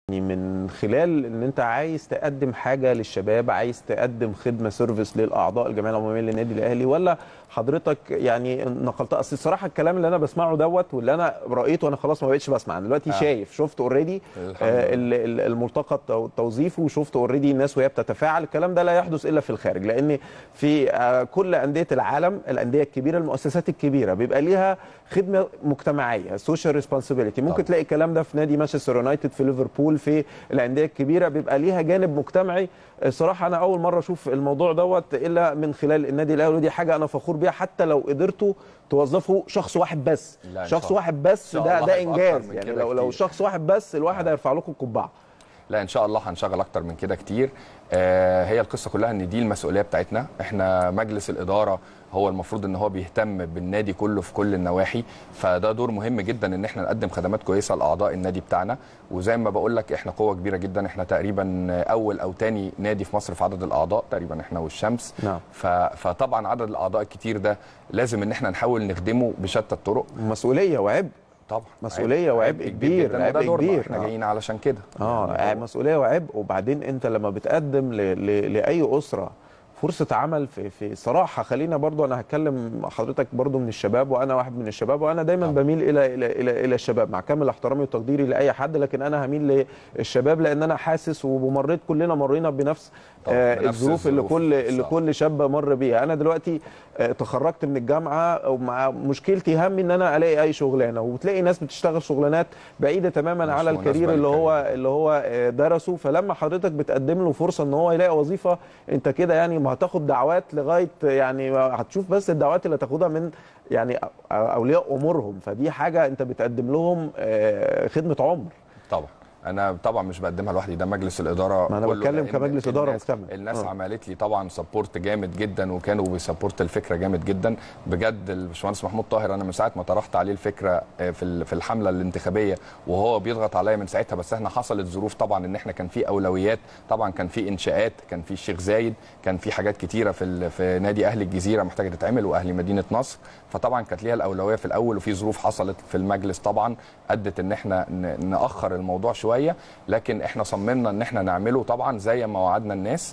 من خلال ان انت عايز تقدم حاجه للشباب عايز تقدم خدمه سيرفيس للاعضاء الجمعيه العموميه للنادي الاهلي ولا حضرتك يعني نقلتها اصل الصراحه الكلام اللي انا بسمعه دوت واللي انا رايته انا خلاص ما بقتش بسمع انا دلوقتي آه. آه. شايف شفت اوريدي الحمد آه لله. ال- ال- الملتقى التو- التوظيفي وشفت اوريدي الناس وهي بتتفاعل الكلام ده لا يحدث الا في الخارج لان في آه كل انديه العالم الانديه الكبيره المؤسسات الكبيره بيبقى ليها خدمه مجتمعيه سوشيال ريسبونسبيلتي ممكن طبعا. تلاقي الكلام ده في نادي مانشستر يونايتد في ليفربول في الانديه الكبيره بيبقى ليها جانب مجتمعي الصراحه انا اول مره اشوف الموضوع دوت الا من خلال النادي الاهلي ودي حاجه انا فخور بيها حتى لو قدرتوا توظفوا شخص واحد بس لا، إن شخص شاء الله. واحد بس إن شاء ده الله ده هيبقى أكتر انجاز من يعني كده لو لو كتير. شخص واحد بس الواحد هيرفع لكم القبعه لا ان شاء الله هنشغل اكتر من كده كتير آه هي القصه كلها ان دي المسؤوليه بتاعتنا احنا مجلس الاداره هو المفروض ان هو بيهتم بالنادي كله في كل النواحي فده دور مهم جدا ان احنا نقدم خدمات كويسه لاعضاء النادي بتاعنا وزي ما بقول لك احنا قوه كبيره جدا احنا تقريبا اول او تاني نادي في مصر في عدد الاعضاء تقريبا احنا والشمس نعم. ف... فطبعا عدد الاعضاء الكتير ده لازم ان احنا نحاول نخدمه بشتى الطرق مسؤوليه وعبء طبعا مسؤولية وعبء كبير، جدا وده عبء دورنا كبير. احنا آه. جايين علشان كده اه يعني هو- مسؤوليه وعبء وبعدين انت لما بتقدم ل... ل... لاي اسره فرصه عمل في في صراحه خلينا برضو انا هتكلم حضرتك برضو من الشباب وانا واحد من الشباب وانا دايما طبعا. بميل الى الى الى, إلى الشباب مع كامل احترامي وتقديري لاي حد لكن انا هميل للشباب لان انا حاسس ومريت كلنا مرينا بنفس طبعا، آه بنفس الظروف اللي الظروف. كل اللي صح. كل شاب مر بيها انا دلوقتي آه تخرجت من الجامعه ومع مشكلتي همي ان انا الاقي اي شغلانه وبتلاقي ناس بتشتغل شغلانات بعيده تماما مش على مناسبة الكارير اللي هو للكارير. اللي هو آه، درسه فلما حضرتك بتقدم له فرصه ان هو يلاقي وظيفه انت كده يعني ما هتاخد دعوات لغايه يعني ما هتشوف بس الدعوات اللي هتاخدها من يعني أ- اولياء امورهم فدي حاجه انت بتقدم لهم آه، خدمه عمر طبعا انا طبعا مش بقدمها لوحدي ده مجلس الاداره ما أنا كله، بتكلم لأن كمجلس إدارة الناس مكتمل. الناس آه. عملت لي طبعا سبورت جامد جدا وكانوا بيسبورت الفكره جامد جدا بجد الباشمهندس محمود طاهر انا من ساعه ما طرحت عليه الفكره آه، في ال- في الحمله الانتخابيه وهو بيضغط عليا من ساعتها بس احنا حصلت ظروف طبعا ان احنا كان في اولويات طبعا كان في انشاءات كان في الشيخ زايد كان في حاجات كتيره في ال- في نادي اهلي الجزيره محتاجه تتعمل واهلي مدينه نصر فطبعا كانت ليها الاولويه في اول وفي ظروف حصلت في المجلس طبعا ادت ان احنا ن- ناخر الموضوع شويه لكن احنا صممنا ان احنا نعمله طبعا زي ما وعدنا الناس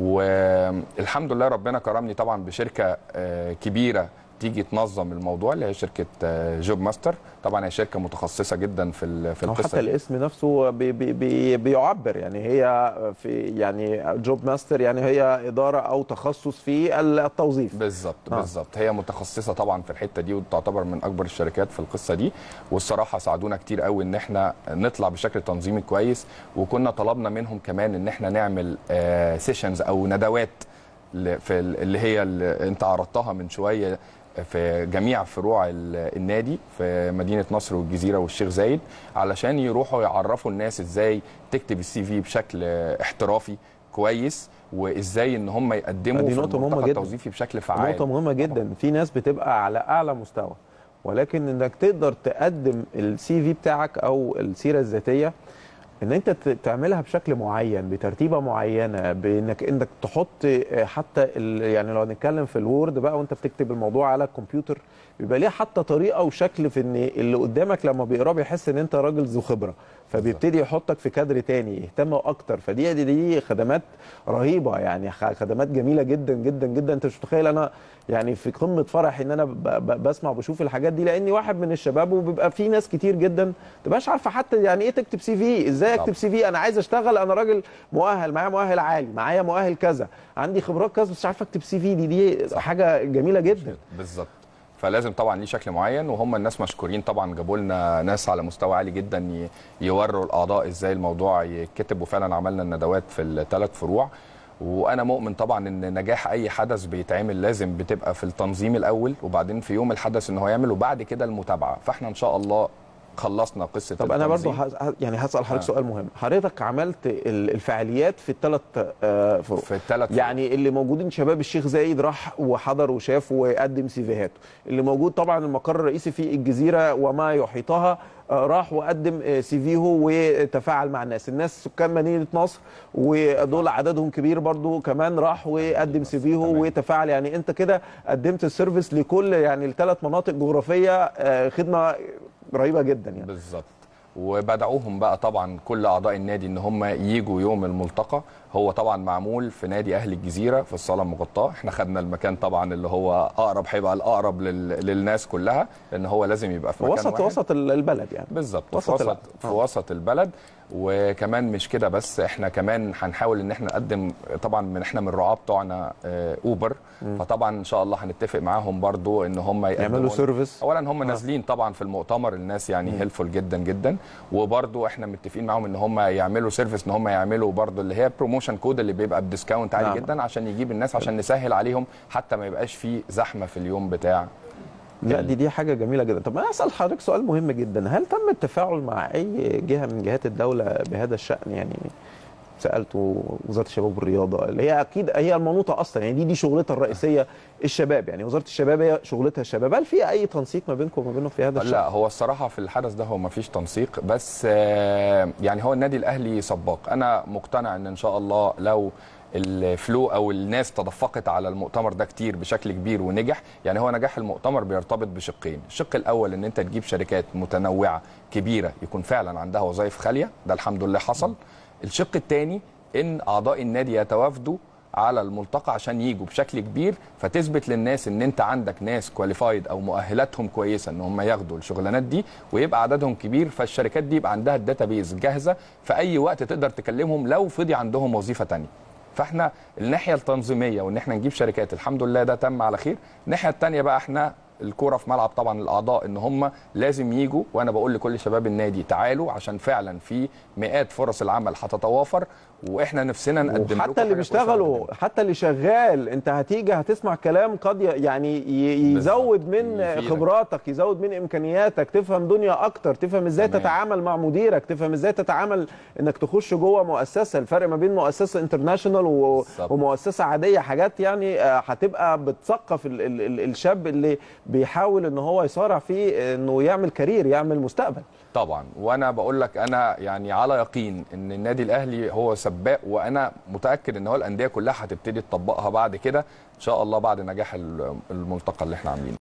والحمد لله ربنا كرمني طبعا بشركه آه، كبيره تيجي تنظم الموضوع اللي هي شركه آه، جوب ماستر طبعا هي شركه متخصصه جدا في ال- في أو القصه حتى دي. الاسم نفسه بي بي بي بيعبر يعني هي في يعني جوب ماستر يعني هي اداره او تخصص في التوظيف بالظبط آه. بالظبط هي متخصصه طبعا في الحته دي وتعتبر من اكبر الشركات في القصه دي والصراحه ساعدونا كتير قوي ان احنا نطلع بشكل تنظيمي كويس وكنا طلبنا منهم كمان ان احنا نعمل سيشنز او ندوات ل- في ال- اللي هي اللي انت عرضتها من شويه في جميع فروع ال- النادي في مدينه نصر والجزيره والشيخ زايد علشان يروحوا يعرفوا الناس ازاي تكتب السي في بشكل احترافي كويس وازاي ان هم يقدموا دي في نقطة مهمة الملتقى جدا. التوظيفي بشكل فعال نقطة مهمة جدا في ناس بتبقى على أعلى مستوى ولكن إنك تقدر تقدم السي في بتاعك أو السيرة الذاتية إن أنت ت- تعملها بشكل معين بترتيبة معينة بإنك إنك تحط آه، حتى ال- يعني لو هنتكلم في الوورد بقى وأنت بتكتب الموضوع على الكمبيوتر بيبقى ليه حتى طريقة وشكل في إن اللي قدامك لما بيقراه بيحس إن أنت راجل ذو خبرة فبيبتدي يحطك في كادر تاني يهتم اكتر فدي دي, دي خدمات رهيبه يعني خ- خدمات جميله جدا جدا جدا انت مش متخيل انا يعني في قمه فرحي ان انا ب- ب- بسمع وبشوف الحاجات دي لاني واحد من الشباب وبيبقى في ناس كتير جدا ما تبقاش عارفه حتى يعني ايه تكتب سي في ازاي طبعا. اكتب سي في انا عايز اشتغل انا راجل مؤهل معايا مؤهل عالي معايا مؤهل كذا عندي خبرات كذا بس مش عارفه اكتب سي في دي دي صح. حاجه جميله جدا بالظبط فلازم طبعا ليه شكل معين وهم الناس مشكورين طبعا جابوا لنا ناس على مستوى عالي جدا ي- يوروا الاعضاء ازاي الموضوع يتكتب وفعلا عملنا الندوات في الثلاث فروع وانا مؤمن طبعا ان نجاح اي حدث بيتعمل لازم بتبقى في التنظيم الاول وبعدين في يوم الحدث ان هو يعمل وبعد كده المتابعه فاحنا ان شاء الله خلصنا قصه طب انا برضو التنظيم. ه- يعني هسال حضرتك آه. سؤال مهم حضرتك عملت ال- الفعاليات في الثلاث فروع في الثلاث يعني اللي موجودين شباب الشيخ زايد راح وحضر وشاف وقدم سيفيهاته اللي موجود طبعا المقر الرئيسي في الجزيره وما يحيطها آه، راح وقدم آه، سيفيه وتفاعل مع الناس الناس سكان مدينه نصر ودول عددهم كبير برضو كمان راح وقدم سيفيه تمام. وتفاعل يعني انت كده قدمت السيرفيس لكل يعني الثلاث مناطق جغرافيه آه، خدمه رهيبه جدا يعني بالظبط وبدعوهم بقى طبعا كل اعضاء النادي ان هم يجوا يوم الملتقى هو طبعا معمول في نادي اهلي الجزيره في الصاله المغطاه احنا خدنا المكان طبعا اللي هو اقرب هيبقى الاقرب لل... للناس كلها لان هو لازم يبقى في مكان وسط واحد. وسط البلد يعني بالظبط وسط في البلد. وسط في آه. وسط البلد وكمان مش كده بس احنا كمان هنحاول ان احنا نقدم طبعا من احنا من الرعاه بتوعنا آه، اوبر فطبعا ان شاء الله هنتفق معاهم برضو ان هم يعملوا يقدموا سيرفيس اولا هم نازلين طبعا في المؤتمر الناس يعني هيلفول جدا جدا وبرضو احنا متفقين معاهم ان هم يعملوا سيرفيس ان هم يعملوا برضو اللي هي بروموشن كود اللي بيبقى بديسكاونت عالي نعم. جدا عشان يجيب الناس عشان نسهل عليهم حتى ما يبقاش فيه زحمه في اليوم بتاع لا دي دي حاجه جميله جدا طب انا اسال حضرتك سؤال مهم جدا هل تم التفاعل مع اي جهه من جهات الدوله بهذا الشان يعني سالته وزاره الشباب والرياضه اللي هي اكيد هي المنوطه اصلا يعني دي دي شغلتها الرئيسيه الشباب يعني وزاره الشباب هي شغلتها الشباب هل في اي تنسيق ما بينكم وما بينهم في هذا الشان لا هو الصراحه في الحدث ده هو ما فيش تنسيق بس آه، يعني هو النادي الاهلي سباق انا مقتنع ان ان شاء الله لو الفلو او الناس تدفقت على المؤتمر ده كتير بشكل كبير ونجح يعني هو نجاح المؤتمر بيرتبط بشقين الشق الاول ان انت تجيب شركات متنوعه كبيره يكون فعلا عندها وظائف خاليه ده الحمد لله حصل الشق الثاني ان اعضاء النادي يتوافدوا على الملتقى عشان يجوا بشكل كبير فتثبت للناس ان انت عندك ناس كواليفايد او مؤهلاتهم كويسه ان هم ياخدوا الشغلانات دي ويبقى عددهم كبير فالشركات دي يبقى عندها الداتابيز جاهزه في اي وقت تقدر تكلمهم لو فضي عندهم وظيفه تانية فاحنا الناحيه التنظيميه وان احنا نجيب شركات الحمد لله ده تم على خير الناحيه الثانيه بقى احنا الكوره في ملعب طبعا الاعضاء ان هم لازم يجوا وانا بقول لكل شباب النادي تعالوا عشان فعلا في مئات فرص العمل هتتوافر واحنا نفسنا نقدم لكم حتى اللي حاجة كويسة بيشتغلوا نقدمها. حتى اللي شغال انت هتيجي هتسمع كلام قد ي- يعني ي- يزود من يفيدك. خبراتك يزود من امكانياتك تفهم دنيا اكتر تفهم ازاي تمام. تتعامل مع مديرك تفهم ازاي تتعامل انك تخش جوه مؤسسه الفرق ما بين مؤسسه انترناشونال و- بالظبط. ومؤسسه عاديه حاجات يعني آه، هتبقى بتثقف ال- ال- ال- الشاب اللي بيحاول ان هو يصارع فيه انه يعمل كارير يعمل مستقبل طبعا وانا بقول لك انا يعني على يقين ان النادي الاهلي هو سباق وانا متاكد ان هو الانديه كلها هتبتدي تطبقها بعد كده ان شاء الله بعد نجاح الملتقى اللي احنا عاملينه